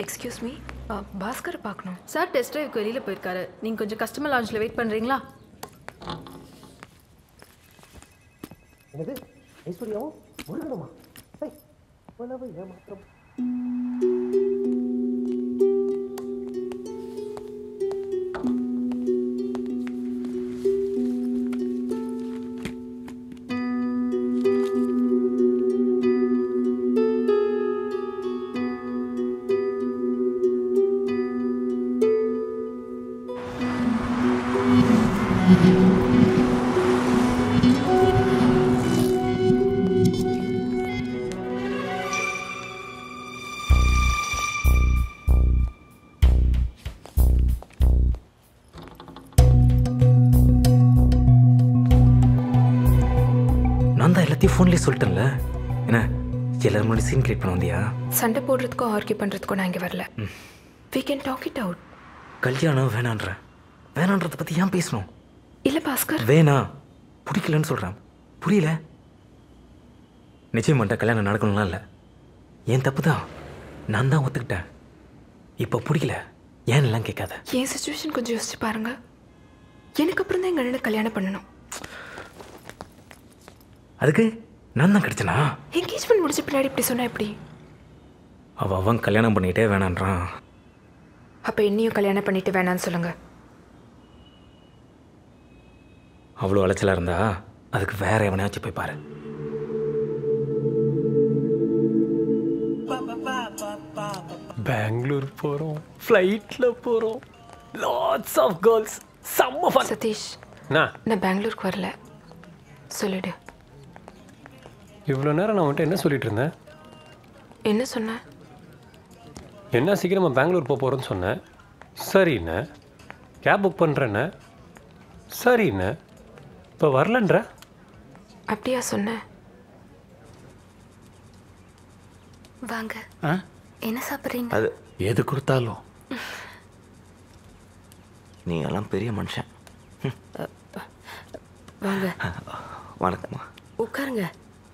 Excuse me Bhaskar பார்க்கணும் sir test ட்ரைவ்க்கு வெளியில் போயிருக்காரு நீங்கள் கொஞ்சம் கஸ்டமர் லான்ச்சில் வெயிட் பண்ணுறீங்களா என்னது ஐஸ்வர்யாவும் முருகனுமா ஏய், இவ்வளவு ஏமாற்றம் நான் தான் எல்லாத்தையும் ஃபோன்லேயே சொல்லிட்டேன்ல என்ன எல்லாரும் முன்னாடி சீன் கிரியேட் பண்ண வந்தியா சண்டை போடுறதுக்கோ ஆர்கியூ பண்ணுறதுக்கோ நான் இங்கே வரல we can talk it out கல்யாணம் வேணான்ற வேணான்றதை பற்றி ஏன் பேசணும் இல்லை பாஸ்கர் வேணா பிடிக்கலன்னு சொல்கிறேன் புரியல நிச்சயம் பண்ணிட்டேன் கல்யாணம் நடக்கணும்லாம் இல்லை என் தப்பு தான் நான் தான் ஒத்துக்கிட்டேன் இப்போ பிடிக்கல ஏன் எல்லாம் கேட்காத என் சுச்சுவேஷன் கொஞ்சம் யோசிச்சு பாருங்க எனக்கு அப்புறம் தான் எங்கள் அண்ணனை கல்யாணம் பண்ணணும் அதுக்கு நான் தான் கிடைச்சனா என்கேஜ்மெண்ட் முடிச்ச பின்னாடி இப்படி சொன்னா எப்படி அவள் அவன் கல்யாணம் பண்ணிக்கிட்டே வேணான்றான் அப்போ என்னையும் கல்யாணம் பண்ணிட்டு வேணான்னு சொல்லுங்க அவ்வளோ அலைச்சலாக இருந்தா அதுக்கு வேற எவனையாச்சும் போய் பாரு பெங்களூர் போகிறோம் ஃப்ளைட்டில் போகிறோம் லாட்ஸ் ஆஃப் கேர்ள்ஸ் செம்ம ஃபன் சதீஷ் என்ன நான் பெங்களூருக்கு வரல சொல்லிடு இவ்வளோ நேரம் நான் வந்துட்டு என்ன சொல்லிட்டு இருந்தேன் என்ன சொன்ன என்ன சீக்கிரமாக பெங்களூர் போக போகிறேன்னு சொன்னேன் சரிண்ணே கேப் புக் பண்ணுறேண்ணே சரிண்ணே இப்போ வரலன்ற அப்படியா சொன்ன வாங்க ஆ என்ன சாப்பிட்றீங்க அது எது கொடுத்தாலும் நீ எல்லாம் பெரிய மனுஷன் வாங்க வணக்கம்மா உட்காருங்க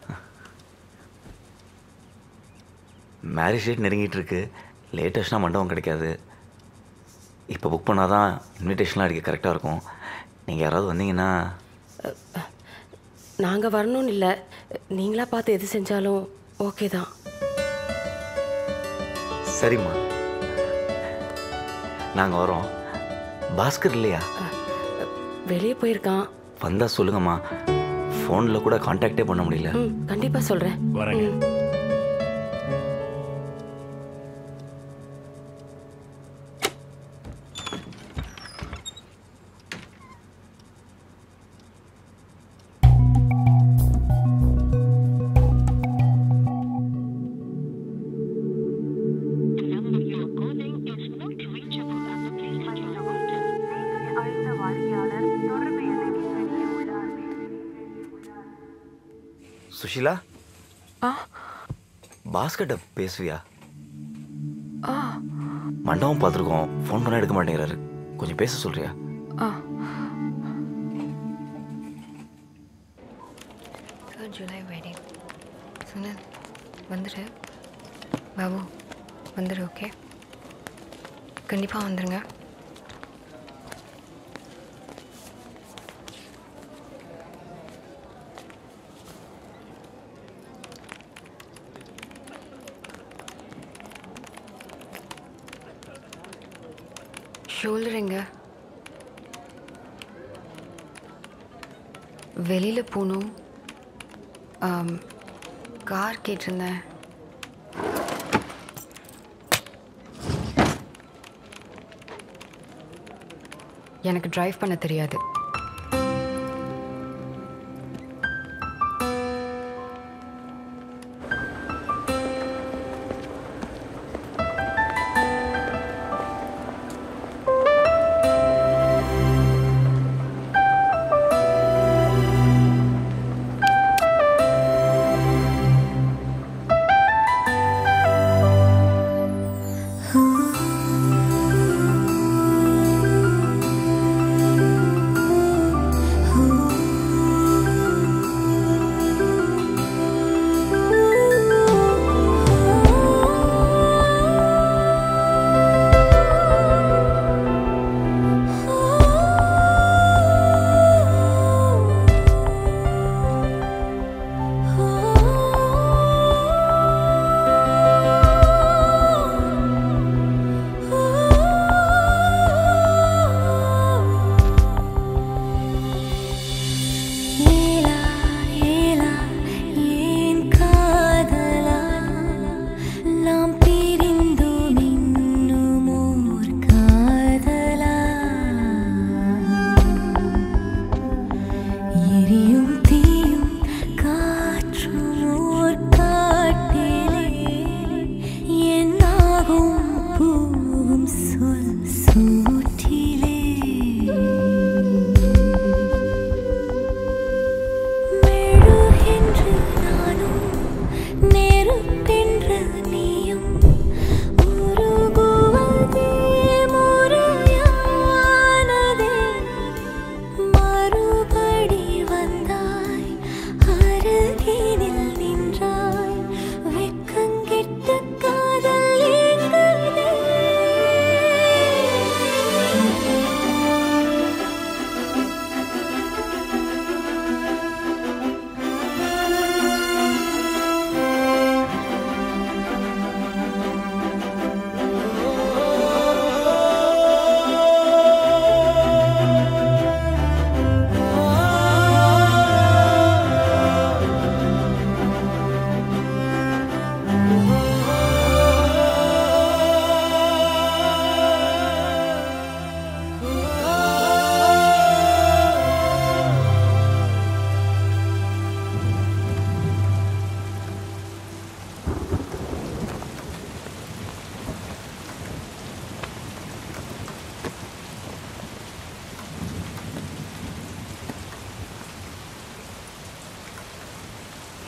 மேரேஜ் டேட் நெருங்கிட்டு இருக்கு லேட்டஸ்ட்னா மண்டபம் கிடைக்காது இப்போ புக் பண்ணாதான் இன்விடேஷன்லாம் அடிக்க கரெக்டாக இருக்கும் நீங்கள் யாராவது வந்தீங்கன்னா நாங்கள் வரணும்னு இல்லை நீங்களா பார்த்து எது செஞ்சாலும் ஓகே தான் சரிம்மா நாங்கள் வரோம் பாஸ்கர் இல்லையா வெளியே போயிருக்கான் வந்தால் சொல்லுங்கம்மா ஃபோனில் கூட காண்டாக்டே பண்ண முடியல ம் கண்டிப்பாக சொல்கிறேன் வரேங்க சுஷிலா ஆ பாஸ்கர்ட்ட பேசுவியா ஆ மண்டபம் பார்த்துருக்கோம் ஃபோன் பண்ண எடுக்க மாட்டேங்கிறாரு கொஞ்சம் பேச சொல்றியா ஆ தேர்ட் ஜூலை வெட்டிங் சுனில் வந்துடு பாபு வந்துடு ஓகே கண்டிப்பாக வந்துடுங்க ஷோல்டர் எங்க வெளியில் போகணும் ஆம், கார் கேட்டிருந்தேன் எனக்கு டிரைவ் பண்ண தெரியாது ஆ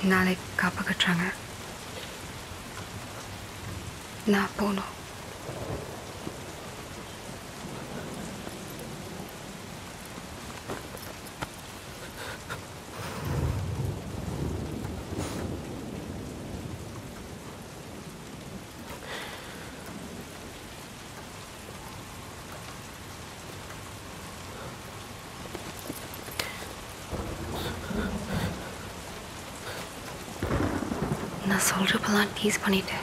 நாளைக்கு காப்ப கட்டுறாங்க நான் போகணும் நான் சொல்கிறப்பெல்லாம் டீஸ் பண்ணிட்டேன்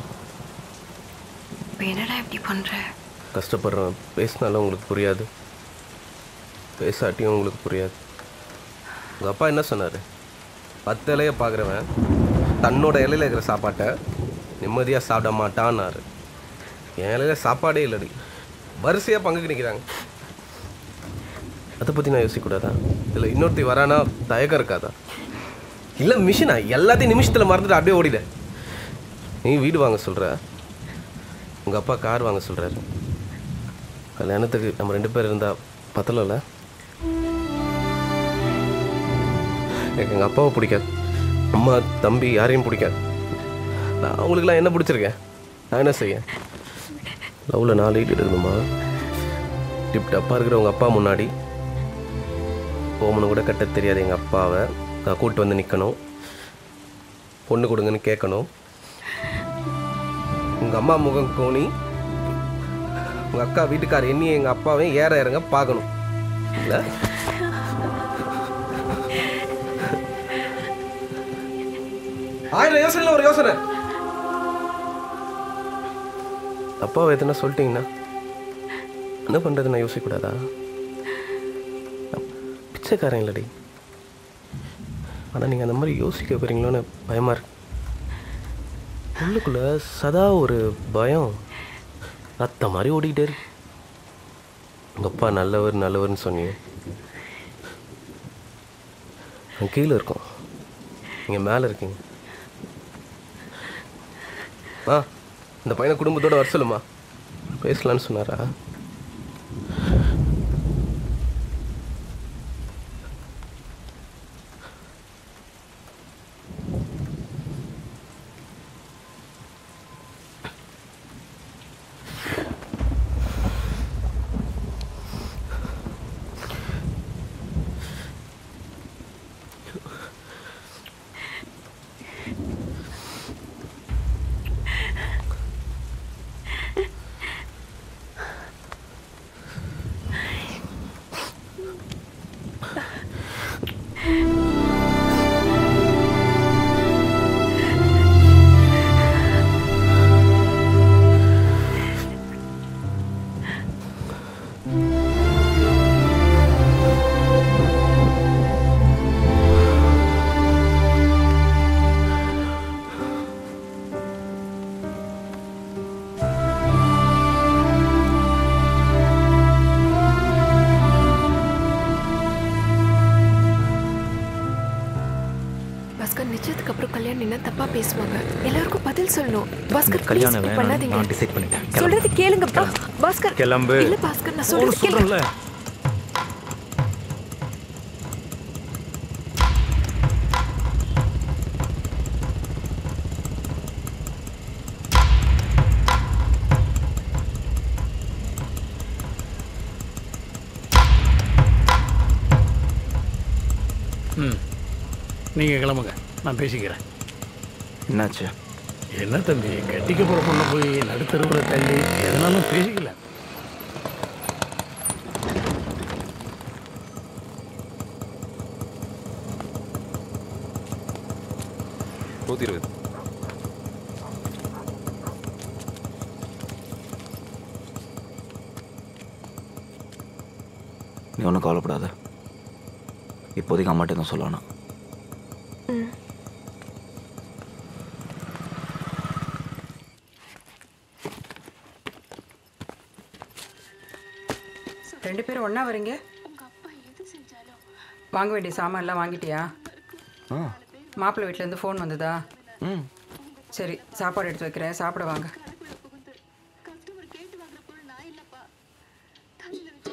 இப்போ என்னடா இப்படி பண்ணுற கஷ்டப்படுறேன் பேசினாலும் உங்களுக்கு புரியாது பேசாட்டியும் உங்களுக்கு புரியாது உங்கள் அப்பா என்ன சொன்னார் பத்து இலையை பார்க்குறவன் தன்னோட இலையில இருக்கிற சாப்பாட்டை நிம்மதியாக சாப்பிட மாட்டான்னாரு என் இலையில சாப்பாடே இல்லடி வரிசையாக பங்குக்கு நிற்கிறாங்க அதை பற்றி நான் யோசிக்கக்கூடாதா இல்லை இன்னொருத்தி வரானா தயக்கம் இருக்காதா இல்லை மிஷினா எல்லாத்தையும் நிமிஷத்தில் மறந்துட்டு அப்படியே ஓடிட நீ வீடு வாங்க சொல்கிற உங்கள் அப்பா கார் வாங்க சொல்கிறாரு கல்யாணத்துக்கு நம்ம ரெண்டு பேர் இருந்தால் பத்தலைல்ல எனக்கு எங்கள் அப்பாவை பிடிக்காது அம்மா தம்பி யாரையும் பிடிக்காது நான் அவங்களுக்குலாம் என்ன பிடிச்சிருக்கேன் நான் என்ன செய்ய லவ்வில் நாலு ஈட்டு இருக்கணுமா டிப் டப்பாக இருக்கிற உங்கள் அப்பா முன்னாடி ஓமனு கூட கட்ட தெரியாது எங்கள் அப்பாவை நான் கூப்பிட்டு வந்து நிற்கணும் பொண்ணு கொடுங்கன்னு கேட்கணும் உங்கள் அம்மா முகம் கோணி உங்கள் அக்கா வீட்டுக்கார் எண்ணி எங்கள் அப்பாவையும் ஏற இறங்க பார்க்கணும் இல்லை ஆயிரம் யோசனை ஒரு யோசனை அப்பாவை எத்தனை சொல்லிட்டீங்கன்னா என்ன பண்ணுறது நான் யோசிக்கக்கூடாதா பிச்சைக்காரன் இல்லடி ஆனால் நீங்கள் அந்த மாதிரி யோசிக்க வைக்கிறீங்களோன்னு பயமாக இருக்கு உள்ளுக்குள்ளே சதா ஒரு பயம் ரத்த மாதிரி ஓடிக்கிட்டே இருக்கு உங்கள் அப்பா நல்லவர் நல்லவர்னு சொன்னீங்க நான் கீழே இருக்கோம் நீங்கள் மேலே இருக்கீங்க ஆ இந்த பையனை குடும்பத்தோட வர சொல்லுமா பேசலான்னு சொன்னாரா பாஸ்கர் நிச்சயத்துக்கு அப்புறம் கல்யாணம் என்ன தப்பா பேசுவாங்க எல்லாருக்கும் பதில் சொல்லணும் பாஸ்கர் கல்யாணம் please, வேணாம் பண்ணாதீங்க நான் டிசைட் பண்ணிட்டேன் கிளம்பு. சொல்றது கேளுங்க பா- பாஸ்கர் கிளம்பு. இல்ல பாஸ்கர் நான் போன்னு சொல்றது கேளுங்க சொல்றேன்ல ம் நீங்கள் கிளம்புங்க நான் பேசிக்கிறேன் என்னாச்சு என்ன தம்பி கட்டிக்க போகிற பொண்ணை போய் நடுத்தருவில் தள்ளி எதனாலும் பேசிக்கல நூற்றி இருபது நீ ஒன்றும் கவலைப்படாத இப்போதைக்கு அம்மாட்ட தான் சொல்லணும் ரெண்டு பேரும் ஒன்றா வரீங்க வாங்க வேண்டிய சாமான் எல்லாம் வாங்கிட்டியா ஆ மாப்பிள்ளை வீட்டிலேருந்து ஃபோன் வந்ததா ம் சரி சாப்பாடு எடுத்து வைக்கிறேன் சாப்பிட வாங்க